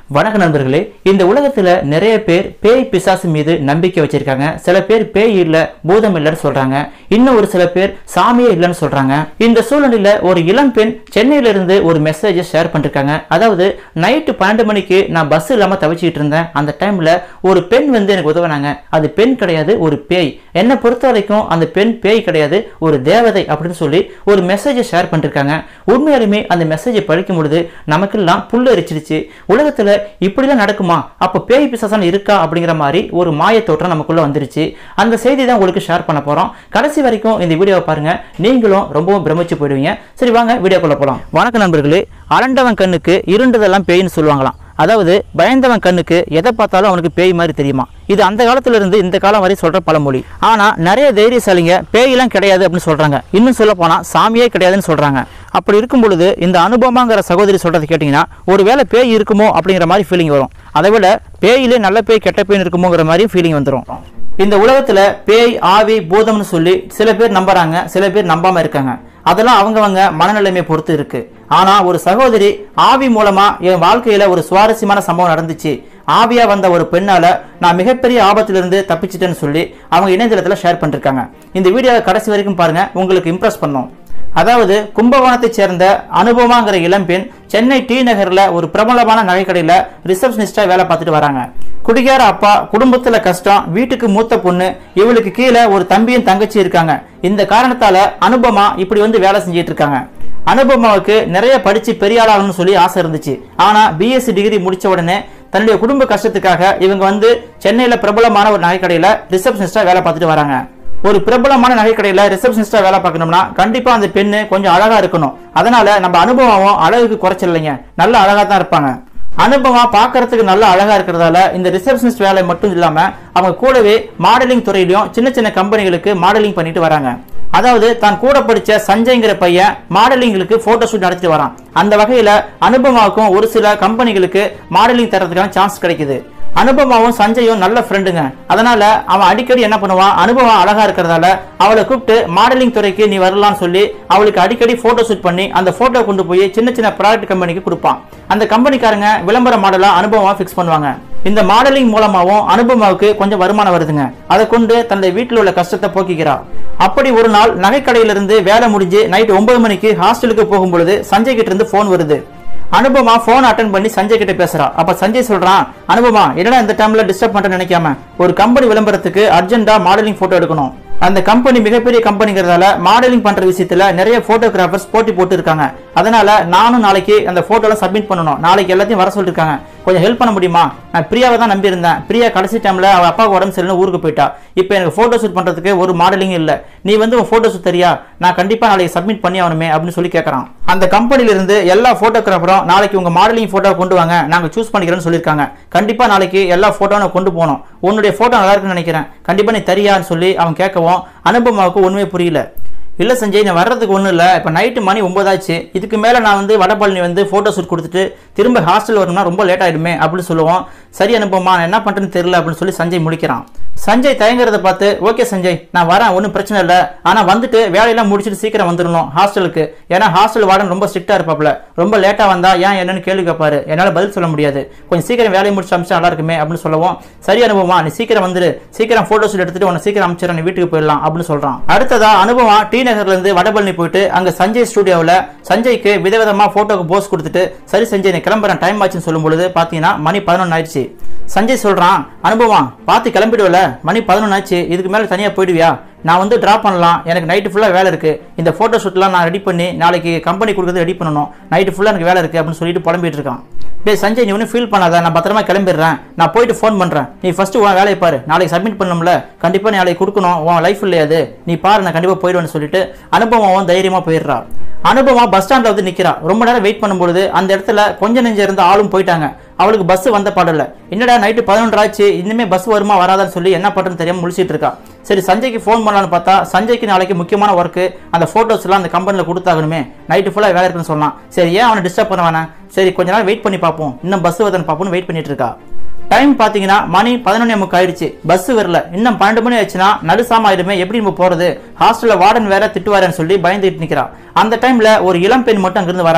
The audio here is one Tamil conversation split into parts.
வணக்க நண்பர்களே இந்த உலகத்துல நிறைய பேர் பேய் பிசாசு மீது நம்பிக்கை வச்சிருக்காங்க சில பேர் பேய் இல்ல பூதம் இல்லைன்னு சொல்றாங்க இன்னும் ஒரு சில பேர் சாமியே இல்லைன்னு சொல்றாங்க இந்த சூழ்நிலையில ஒரு இளம் பெண் சென்னையில இருந்து ஒரு மெசேஜை ஷேர் பண்ணிருக்காங்க அதாவது நைட்டு பன்னெண்டு மணிக்கு நான் பஸ் இல்லாம தவிச்சிட்டு இருந்தேன் அந்த டைம்ல ஒரு பெண் வந்து எனக்கு உதவுனாங்க அது பெண் கிடையாது ஒரு பேய் என்னை பொறுத்த வரைக்கும் அந்த பெண் பேய் கிடையாது ஒரு தேவதை அப்படின்னு சொல்லி ஒரு மெசேஜை ஷேர் பண்ணிருக்காங்க உண்மையாலுமே அந்த மெசேஜை படிக்கும் பொழுது நமக்கெல்லாம் புல்லு எரிச்சிருச்சு உலகத்துல இப்படிலாம் நடக்குமா அப்போ பேய் பிசாசான இருக்கா அப்படிங்கிற மாதிரி ஒரு மாய தோற்றம் நமக்குள்ள வந்துருச்சு அந்த செய்தி தான் உங்களுக்கு ஷேர் பண்ண போறோம் கடைசி வரைக்கும் இந்த வீடியோவை பாருங்க நீங்களும் ரொம்பவும் பிரமிச்சு போயிடுவீங்க சரி வாங்க வீடியோக்குள்ள போலாம் வணக்கம் நண்பர்களே அரண்டவன் கண்ணுக்கு இருண்டதெல்லாம் பேய்னு சொல்லுவாங்களாம் அதாவது பயந்தவன் கண்ணுக்கு எதை பார்த்தாலும் அவனுக்கு பேய் மாதிரி தெரியுமா இது அந்த காலத்துல இருந்து இந்த காலம் வரை சொல்ற பழமொழி ஆனா நிறைய தைரியசாலிங்க பேயெல்லாம் கிடையாது அப்படின்னு சொல்றாங்க இன்னும் சொல்ல போனா சாமியே கிடையாதுன்னு சொல்றாங்க அப்படி இருக்கும் பொழுது இந்த அனுபவமாங்கிற சகோதரி சொல்றது கேட்டீங்கன்னா ஒருவேளை பேய் இருக்குமோ அப்படிங்கிற மாதிரி ஃபீலிங் வரும் அதை விட பேயிலே நல்ல பேய் கெட்ட பேய் இருக்குமோங்கிற மாதிரி ஃபீலிங் வந்துடும் இந்த உலகத்துல பேய் ஆவி பூதம்னு சொல்லி சில பேர் நம்புறாங்க சில பேர் நம்பாம இருக்காங்க அதெல்லாம் அவங்கவங்க மனநிலைமையை பொறுத்து இருக்கு ஆனா ஒரு சகோதரி ஆவி மூலமா என் வாழ்க்கையில ஒரு சுவாரஸ்யமான சம்பவம் நடந்துச்சு ஆவியா வந்த ஒரு பெண்ணால நான் மிகப்பெரிய ஆபத்திலிருந்து தப்பிச்சிட்டேன்னு சொல்லி அவங்க இணையதளத்துல ஷேர் பண்ணிருக்காங்க இந்த வீடியோவை கடைசி வரைக்கும் பாருங்க உங்களுக்கு இம்ப்ரெஸ் பண்ணும் அதாவது கும்பகோணத்தைச் சேர்ந்த அனுபவமாங்கிற இளம்பெண் சென்னை டி நகர்ல ஒரு பிரபலமான நகைக்கடையில ரிசப்ஷனிஸ்டா வேலை பார்த்துட்டு வராங்க குடிகார அப்பா குடும்பத்துல கஷ்டம் வீட்டுக்கு மூத்த பொண்ணு இவளுக்கு கீழே ஒரு தம்பியும் தங்கச்சி இருக்காங்க இந்த காரணத்தால அனுபமா இப்படி வந்து வேலை செஞ்சிட்டு இருக்காங்க அனுபமாவுக்கு நிறைய படிச்சு பெரிய ஆளாகணும்னு சொல்லி ஆசை இருந்துச்சு ஆனா பிஎஸ்சி டிகிரி முடிச்ச உடனே தன்னுடைய குடும்ப கஷ்டத்துக்காக இவங்க வந்து சென்னையில பிரபலமான ஒரு நகைக்கடையில ரிசப்ஷனிஸ்டா வேலை பார்த்துட்டு வராங்க ஒரு பிரபலமான நகைக்கடையில ரிசப்ஷனிஸ்டா வேலை பார்க்கணும்னா கண்டிப்பா அந்த பெண்ணு கொஞ்சம் அழகா இருக்கணும் அதனால நம்ம அனுபவம் அழகுக்கு குறைச்சிடலைங்க நல்ல அழகா தான் இருப்பாங்க அனுபவம் பார்க்கறதுக்கு நல்ல அழகா இருக்கிறதால இந்த ரிசப்ஷனிஸ்ட் வேலை மட்டும் இல்லாம அவங்க கூடவே மாடலிங் துறையிலையும் சின்ன சின்ன கம்பெனிகளுக்கு மாடலிங் பண்ணிட்டு வராங்க அதாவது தான் கூட படிச்ச சஞ்சய்ங்கிற பையன் மாடலிங்களுக்கு போட்டோ ஷூட் நடத்திட்டு வரான் அந்த வகையில அனுபமாவுக்கும் ஒரு சில கம்பெனிகளுக்கு மாடலிங் தரதுக்கான சான்ஸ் கிடைக்குது அனுபமாவும் சஞ்சயும் நல்ல ஃப்ரெண்டுங்க அதனால அவன் அடிக்கடி என்ன பண்ணுவான் அனுபவம் அழகா இருக்கிறதால அவளை கூப்பிட்டு மாடலிங் துறைக்கு நீ வரலாம்னு சொல்லி அவளுக்கு அடிக்கடி போட்டோ ஷூட் பண்ணி அந்த போட்டோ கொண்டு போய் சின்ன சின்ன ப்ராடக்ட் கம்பெனிக்கு கொடுப்பான் அந்த கம்பெனிக்காரங்க விளம்பர மாடலா அனுபவமா ஃபிக்ஸ் பண்ணுவாங்க இந்த மாடலிங் மூலமாவும் அனுபமாவுக்கு கொஞ்சம் வருமானம் வருதுங்க அதை கொண்டு தன்னுடைய வீட்டில் உள்ள கஷ்டத்தை போக்கிக்கிறா அப்படி ஒரு நாள் நகைக்கடையிலிருந்து வேலை முடிஞ்சு நைட் ஒன்பது மணிக்கு ஹாஸ்டலுக்கு போகும் பொழுது சஞ்சய் கிட்ட இருந்து போன் வருது அனுபமா போன் அட்டன் பண்ணி சஞ்சய் கிட்ட பேசுறா அப்ப சஞ்சய் சொல்றான் அனுபமா என்னடா இந்த டைம்ல டிஸ்டர்ப் பண்ற நினைக்காம ஒரு கம்பெனி விளம்பரத்துக்கு அர்ஜென்டா மாடலிங் போட்டோ எடுக்கணும் அந்த கம்பெனி மிகப்பெரிய கம்பெனிங்கிறதால மாடலிங் பண்ற விஷயத்துல நிறைய போட்டோகிராஃபர்ஸ் போட்டி போட்டு இருக்காங்க அதனால நானும் நாளைக்கு அந்த போட்டோலாம் சப்மிட் பண்ணணும் நாளைக்கு எல்லாத்தையும் வர சொல்லிருக்காங்க கொஞ்சம் ஹெல்ப் பண்ண முடியுமா நான் பிரியாவை தான் நம்பி இருந்தேன் பிரியா கடைசி டைம்ல அவ அப்பாவுக்கு உடம்பு சரியில்லை ஊருக்கு போயிட்டா இப்போ எனக்கு போட்டோ ஷூட் பண்றதுக்கு ஒரு மாடலிங் இல்ல நீ வந்து உன் போட்டோ ஷூட் தெரியா நான் கண்டிப்பா நாளைக்கு சப்மிட் பண்ணி ஆகணுமே அப்படின்னு சொல்லி கேட்கறான் அந்த கம்பெனில இருந்து எல்லா போட்டோகிராஃபரும் நாளைக்கு உங்க மாடலிங் போட்டோ கொண்டு வாங்க நாங்க சூஸ் பண்ணிக்கிறோம்னு சொல்லியிருக்காங்க கண்டிப்பா நாளைக்கு எல்லா போட்டோ நான் கொண்டு போகணும் உன்னுடைய போட்டோ நல்லா இருக்குன்னு நினைக்கிறேன் கண்டிப்பா நீ தரியான்னு சொல்லி அவன் கேட்கவும் அனுபவமாவுக்கு ஒண்ணுமே புரியல இல்லை சஞ்சய் நான் வர்றதுக்கு ஒன்றும் இல்லை இப்போ நைட்டு மணி ஒன்பதாச்சு இதுக்கு மேலே நான் வந்து வடபழனி வந்து ஃபோட்டோ ஷூட் கொடுத்துட்டு திரும்ப ஹாஸ்டல் வரணும்னா ரொம்ப லேட் ஆகிடுமே அப்படின்னு சொல்லுவோம் சரி அனுப்பமா நான் என்ன பண்ணுறேன்னு தெரியல அப்படின்னு சொல்லி சஞ்சய் முடிக்கிறான் சஞ்சய் தயங்குறத பார்த்து ஓகே சஞ்சய் நான் வரேன் ஒன்றும் பிரச்சனை இல்லை ஆனால் வந்துட்டு வேலையெல்லாம் முடிச்சுட்டு சீக்கிரம் வந்துடணும் ஹாஸ்டலுக்கு ஏன்னா ஹாஸ்டல் வார்டன் ரொம்ப ஸ்ட்ரிக்டாக இருப்பாப்ல ரொம்ப லேட்டாக வந்தா ஏன் என்னன்னு கேள்வி கேட்பாரு என்னால் பதில் சொல்ல முடியாது கொஞ்சம் சீக்கிரம் வேலையை முடிச்சு அமிச்சா நல்லா இருக்குமே அப்படின்னு சொல்லவும் சரி அனுபவமா நீ சீக்கிரம் வந்துரு சீக்கிரம் ஃபோட்டோ ஷூட் எடுத்துட்டு உன்னை சீக்கிரம் அமிச்சிடறேன் நீ வீட்டுக்கு போயிடலாம் அப்படின்னு சொல்றான் அடுத்ததா அனுபவம் டி நகர்ல இருந்து வடபழனி போயிட்டு அங்க சஞ்சய் ஸ்டுடியோவில் சஞ்சய்க்கு விதவிதமா போட்டோக்கு போஸ் கொடுத்துட்டு சரி சஞ்சய் நீ கிளம்புறேன் டைம் ஆச்சுன்னு சொல்லும் பொழுது பாத்தீங்கன்னா மணி பதினொன்று ஆயிடுச்சு சஞ்சய் சொல்றான் அனுபவம் பார்த்து கிளம்பிடுவல மணி பதினொன்று ஆச்சு இதுக்கு மேல தனியா போயிடுவியா நான் வந்து ட்ராப் பண்ணலாம் எனக்கு நைட்டு ஃபுல்லாக வேலை இருக்கு இந்த ஃபோட்டோ ஷூட்லாம் நான் ரெடி பண்ணி நாளைக்கு கம்பெனி கொடுக்குறது ரெடி பண்ணணும் நைட்டு ஃபுல்லாக எனக்கு வேலை இருக்கு அப்படின்னு சொல்லிட்டு புலம்பிட்டு இருக்கான் டேய் சஞ்சய் நீ ஒன்றும் ஃபீல் பண்ணாத நான் பத்திரமா கிளம்பிடுறேன் நான் போயிட்டு ஃபோன் பண்ணுறேன் நீ ஃபர்ஸ்ட் உன் வேலையை பாரு நாளைக்கு சப்மிட் பண்ணணும்ல கண்டிப்பாக நாளைக்கு கொடுக்கணும் உன் லைஃப் இல்லையாது நீ பாரு நான் கண்டிப்பாக போயிடுவேன்னு சொல்லிட்டு அனுபவம் தைரியமாக போயிடுறா அனுபவம் பஸ் ஸ்டாண்ட்ல வந்து நிக்கிறா ரொம்ப நேரம் வெயிட் பண்ணும்பொழுது அந்த இடத்துல கொஞ்ச நெஞ்ச இருந்த ஆளும் போயிட்டாங்க அவளுக்கு பஸ் வந்த பாடல என்னடா நைட்டு பதினொன்று ஆச்சு இனிமே பஸ் வருமா வராதான்னு சொல்லி என்ன பண்றதுன்னு தெரியாம முழிச்சிட்டு இருக்கா சரி சஞ்சய்க்கு ஃபோன் பண்ணலாம்னு பார்த்தா சஞ்சய்க்கு நாளைக்கு முக்கியமான ஒர்க்கு அந்த ஃபோட்டோஸ் எல்லாம் அந்த கம்பெனியில் கொடுத்தாகணுமே நைட்டு ஃபுல்லாக வேலை இருக்குன்னு சொன்னான் சரி ஏன் அவனை டிஸ்டர்ப் பண்ண வேணாம் சரி கொஞ்ச நேரம் வெயிட் பண்ணி பார்ப்போம் இன்னும் பஸ் வருதுன்னு பார்ப்போம்னு வெயிட் பண்ணிட்டு இருக்கா டைம் பாத்தீங்கன்னா மணி பதினொன்னே முக்கு ஆயிடுச்சு பஸ் வரல இன்னும் பன்னெண்டு மணி ஆச்சுன்னா நடுசாம ஆயிடுமே எப்படி நம்ம போறது ஹாஸ்டல்ல வார்டன் வேற திட்டுவாரன்னு சொல்லி பயந்துட்டு நிக்கிறா அந்த டைம்ல ஒரு இளம் பெண் மட்டும் அங்கிருந்து வராங்க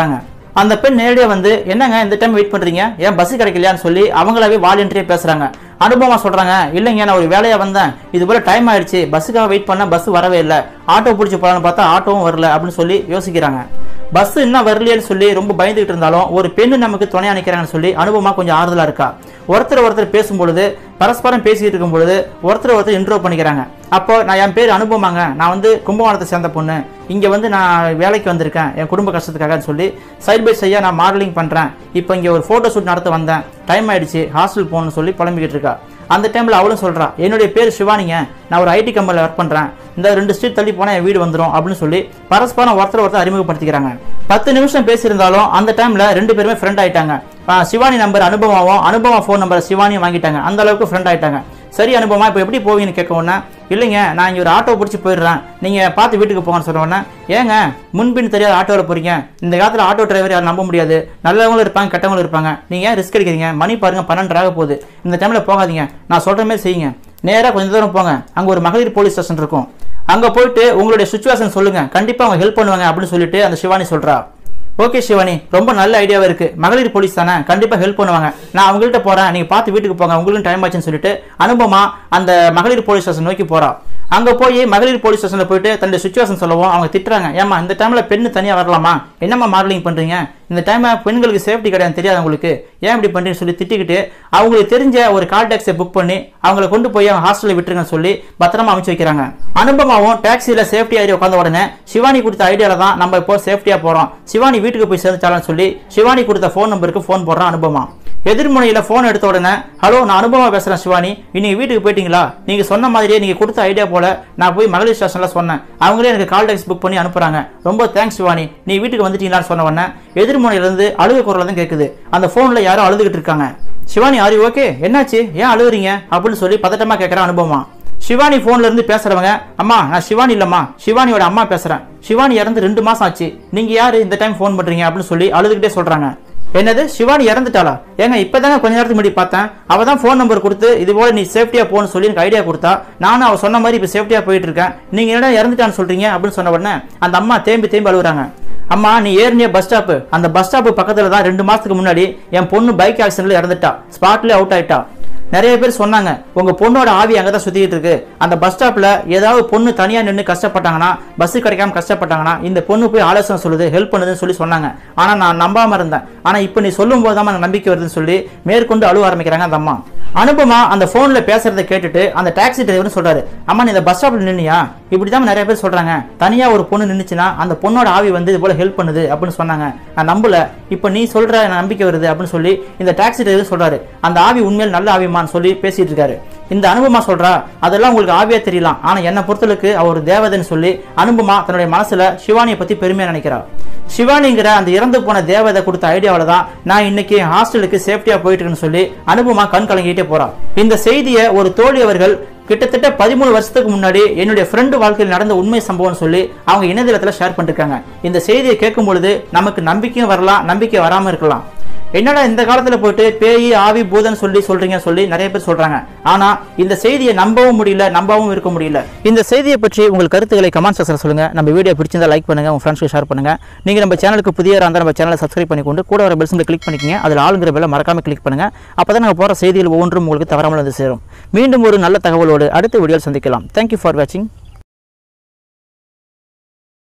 அந்த பெண் நேரடியாக வந்து என்னங்க இந்த டைம் வெயிட் பண்றீங்க ஏன் பஸ் கிடைக்கலையான்னு சொல்லி அவங்களாவே வாலண்டியே பேசுறாங்க அனுபவமா சொல்றாங்க இல்லைங்க நான் ஒரு வேலையா வந்தேன் இது போல டைம் ஆயிடுச்சு பஸ்ஸுக்காக வெயிட் பண்ண பஸ் வரவே இல்லை ஆட்டோ பிடிச்சி போலான்னு பார்த்தா ஆட்டோவும் வரல அப்படின்னு சொல்லி யோசிக்கிறாங்க பஸ் இன்னும் வரலையேன்னு சொல்லி ரொம்ப பயந்துகிட்டு இருந்தாலும் ஒரு பெண்ணு நமக்கு துணையா நிற்கிறாங்கன்னு சொல்லி அனுபவமா கொஞ்சம் ஆறுதலா இருக்கா ஒருத்தர் ஒருத்தர் பேசும்பொழுது பரஸ்பரம் பேசிட்டு இருக்கும் பொழுது ஒருத்தர் ஒருத்தர் இன்ட்ரோ பண்ணிக்கிறாங்க அப்போ நான் என் பேர் அனுபவமாங்க நான் வந்து கும்பகோணத்தை சேர்ந்த பொண்ணு இங்க வந்து நான் வேலைக்கு வந்திருக்கேன் என் குடும்ப கஷ்டத்துக்காக சொல்லி சைட் பை சையா நான் மாடலிங் பண்றேன் இப்போ இங்க ஒரு போட்டோ ஷூட் நடத்த வந்தேன் டைம் ஆயிடுச்சு ஹாஸ்டல் போகணும்னு சொல்லி புலம்பிக்கிட்டு இருக்கா அந்த டைம்ல அவளும் சொல்றா என்னுடைய பேர் சிவானிங்க நான் ஒரு ஐடி கம்பெனியில் ஒர்க் பண்றேன் இந்த ரெண்டு ஸ்ட்ரீட் தள்ளி போனா என் வீடு வந்துடும் அப்படின்னு சொல்லி பரஸ்பரம் ஒருத்தர் ஒருத்தர் அறிமுகப்படுத்திக்கிறாங்க பத்து நிமிஷம் பேசியிருந்தாலும் அந்த டைம்ல ரெண்டு பேருமே ஃப்ரெண்ட் ஆயிட்டாங்க ஆ, சிவானி நம்பர் அனுபவமாவும் அனுபவம் ஃபோன் நம்பர் சிவானியும் வாங்கிட்டாங்க அந்த அளவுக்கு ஃப்ரெண்ட் ஆயிட்டாங்க சரி அனுபவமா இப்போ எப்படி போவீங்கன்னு கேட்க உடனே இல்லைங்க நான் இங்கே ஒரு ஆட்டோ பிடிச்சி போயிடுறேன் நீங்கள் பார்த்து வீட்டுக்கு போங்கன்னு சொன்ன உடனே ஏங்க முன்பின் தெரியாத ஆட்டோவில் போறீங்க இந்த காலத்தில் ஆட்டோ டிரைவர் யாரும் நம்ப முடியாது நல்லவங்களும் இருப்பாங்க கெட்டவங்களும் இருப்பாங்க நீங்கள் ஏன் ரிஸ்க் எடுக்கிறீங்க மணி பாருங்க பன்னெண்டு ஆக போகுது இந்த டைமில் போகாதீங்க நான் சொல்கிற மாதிரி செய்யுங்க நேராக கொஞ்சம் தூரம் போங்க அங்கே ஒரு மகளிர் போலீஸ் ஸ்டேஷன் இருக்கும் அங்கே போயிட்டு உங்களுடைய சுச்சுவேஷன் சொல்லுங்க கண்டிப்பாக அவங்க ஹெல்ப் பண்ணுவாங்க அப்படின்னு சொல்லிட்டு அந்த சிவானி சொல்றா ஓகே சிவானி ரொம்ப நல்ல ஐடியாவா இருக்கு மகளிர் போலீஸ் தானே கண்டிப்பா ஹெல்ப் பண்ணுவாங்க நான் அவங்கள்ட்ட போறேன் நீங்க பார்த்து வீட்டுக்கு போங்க உங்களுக்கு டைம் ஆச்சுன்னு சொல்லிட்டு அனுபவமா அந்த மகளிர் போலீஸ் ஸ்டேஷன் நோக்கி போறா அங்க போய் மகளிர் போலீஸ் ஸ்டேஷன்ல போயிட்டு தன்னுடைய சுச்சுவேஷன் சொல்லவும் அவங்க திட்டுறாங்க ஏமா இந்த டைம்ல பெண்ணு தனியா வரலாமா என்னம்மா மாடலிங் பண்றீங்க இந்த டைம்ல பெண்களுக்கு சேஃப்டி கிடையாது தெரியாது உங்களுக்கு ஏன் இப்படி பண்றீங்கன்னு சொல்லி திட்டிக்கிட்டு அவங்களுக்கு தெரிஞ்ச ஒரு கால் டாக்ஸியை புக் பண்ணி அவங்கள கொண்டு போய் அவங்க ஹாஸ்டல்ல விட்டுருங்கன்னு சொல்லி பத்திரமா அமைச்சு வைக்கிறாங்க அனுபவமாவும் டாக்ஸியில சேஃப்டி ஏறி உட்காந்த உடனே சிவானி கொடுத்த ஐடியால தான் நம்ம இப்போ சேஃப்டியா போறோம் சிவானி வீட்டுக்கு போய் சேர்ந்துச்சாலன்னு சொல்லி சிவானி கொடுத்த ஃபோன் நம்பருக்கு ஃபோன் போடுறான் அனுபவமா எதிர்முனையில ஃபோன் எடுத்த உடனே ஹலோ நான் அனுபவமா பேசுறேன் சிவானி இன்னைக்கு வீட்டுக்கு போயிட்டீங்களா நீங்க சொன்ன மாதிரியே நீங்க கொடுத்த ஐடியா போல நான் போய் மகளிர் ஸ்டேஷன்ல சொன்னேன் அவங்களே எனக்கு கால் டாக்ஸி புக் பண்ணி அனுப்புறாங்க ரொம்ப தேங்க்ஸ் சிவானி நீ வீட்டுக்கு வந்துட்டீங்களான்னு சொன்ன உடனே எதிர்முனையில இருந்து அழுகு குரல் தான் கேட்குது அந்த ஃபோன்ல யாரோ அழுதுகிட்டு இருக்காங்க சிவானி ஆரி ஓகே என்னாச்சு ஏன் அழுகுறீங்க அப்படின்னு சொல்லி பதட்டமா கேட்கறான் அனுபவமா சிவானி போன்ல இருந்து பேசுறவங்க அம்மா நான் சிவானி இல்லம்மா சிவானியோட அம்மா பேசுறேன் சிவானி இறந்து ரெண்டு மாசம் ஆச்சு நீங்க யாரு இந்த டைம் ஃபோன் பண்றீங்க அப்படின்னு சொல்லி அழுதுகிட்டே சொல்றாங்க என்னது சிவானி இறந்துட்டாளா ஏங்க இப்பதாங்க கொஞ்ச நேரத்துக்கு முன்னாடி பார்த்தேன் அவ தான் ஃபோன் நம்பர் கொடுத்து இது போல நீ சேஃப்டியா போன்னு சொல்லி எனக்கு ஐடியா கொடுத்தா நானும் அவ சொன்ன மாதிரி இப்போ சேஃப்டியா போயிட்டு இருக்கேன் நீங்க என்ன இறந்துட்டான்னு சொல்றீங்க அப்படின்னு சொன்ன உடனே அந்த அம்மா தேம்பி தேம்பி அழுகுறாங்க அம்மா நீ ஏறினிய பஸ் ஸ்டாப் அந்த பஸ் ஸ்டாப் பக்கத்துல தான் ரெண்டு மாசத்துக்கு முன்னாடி என் பொண்ணு பைக் ஆக்சிடென்ட்ல இறந்துட்டா ஸ்பாட்ல அவுட் ஆயிட்டா நிறைய பேர் சொன்னாங்க உங்க பொண்ணோட ஆவி அங்கதான் சுத்திட்டு இருக்கு அந்த பஸ் ஸ்டாப்ல ஏதாவது பொண்ணு தனியா நின்று கஷ்டப்பட்டாங்கன்னா பஸ் கிடைக்காம கஷ்டப்பட்டாங்கன்னா இந்த பொண்ணு போய் ஆலோசனை சொல்லுது ஹெல்ப் பண்ணுதுன்னு சொல்லி சொன்னாங்க ஆனா நான் நம்பாம இருந்தேன் ஆனா இப்போ நீ சொல்லும் போது தான் நம்பிக்கை வருதுன்னு சொல்லி மேற்கொண்டு அழுவ ஆரம்பிக்கிறாங்க அந்த அம்மா அனுபமா அந்த போன்ல பேசுறதை கேட்டுட்டு அந்த டாக்ஸி டிரைவர் சொல்றாரு அம்மா நீ இந்த பஸ் ஸ்டாப்ல நின்னியா இப்படிதான் நிறைய பேர் சொல்றாங்க தனியா ஒரு பொண்ணு நின்னுச்சுன்னா அந்த பொண்ணோட ஆவி வந்து இது போல ஹெல்ப் பண்ணுது அப்படின்னு சொன்னாங்க நான் நம்பல இப்போ நீ சொல்ற எனக்கு நம்பிக்கை வருது அப்படின்னு சொல்லி இந்த டாக்ஸி டிரைவர் சொல்றாரு அந்த ஆவி உண்மையில் நல்ல ஆவிமான்னு சொல்லி பேசிட்டு இருக்காரு இந்த அனுபவமா சொல்றா அதெல்லாம் உங்களுக்கு ஆவியா தெரியலாம் ஆனா என்னை பொறுத்தளவுக்கு அவர் ஒரு தேவதைன்னு சொல்லி அனுபவமா தன்னுடைய மனசுல சிவானியை பத்தி பெருமையா நினைக்கிறா சிவானிங்கிற அந்த இறந்து போன தேவதை கொடுத்த ஐடியாவில தான் நான் இன்னைக்கு ஹாஸ்டலுக்கு சேஃப்டியா போயிட்டு இருக்கேன்னு சொல்லி அனுபவமா கண் கலங்கிட்டே போறா இந்த செய்தியை ஒரு தோழி அவர்கள் கிட்டத்தட்ட பதிமூணு வருஷத்துக்கு முன்னாடி என்னுடைய ஃப்ரெண்டு வாழ்க்கையில் நடந்த உண்மை சம்பவம்னு சொல்லி அவங்க இணையதளத்தில் ஷேர் பண்ணிருக்காங்க இந்த செய்தியை கேட்கும் பொழுது நமக்கு நம்பிக்கையும் வரலாம் நம்பிக்கை வராம இருக்கலாம் என்னடா இந்த காலத்துல போயிட்டு பேய் ஆவி பூதன் சொல்லி சொல்றீங்க சொல்லி நிறைய பேர் சொல்றாங்க ஆனா இந்த செய்தியை நம்பவும் முடியல நம்பவும் இருக்க முடியல இந்த செய்தியை பற்றி உங்கள் கருத்துக்களை கமெண்ட் செக்ஷன்ல சொல்லுங்க நம்ம வீடியோ பிடிச்சிருந்தா லைக் பண்ணுங்க உங்க ஃப்ரெண்ட்ஸ்க்கு ஷேர் பண்ணுங்க நீங்க நம்ம சேனலுக்கு புதிய இருந்தால் நம்ம சேனலை சப்ஸ்கிரைப் பண்ணிக்கொண்டு கூட வர பெல் சிம்பிள் கிளிக் பண்ணிக்கங்க அதில் ஆளுங்கிற பெல்ல மறக்காம கிளிக் பண்ணுங்க அப்பதான் நாங்கள் போற செய்திகள் ஒவ்வொன்றும் உங்களுக்கு தவறாமல் வந்து சேரும் மீண்டும் ஒரு நல்ல தகவலோடு அடுத்த வீடியோவில் சந்திக்கலாம் தேங்க்யூ ஃபார் வாட்சிங்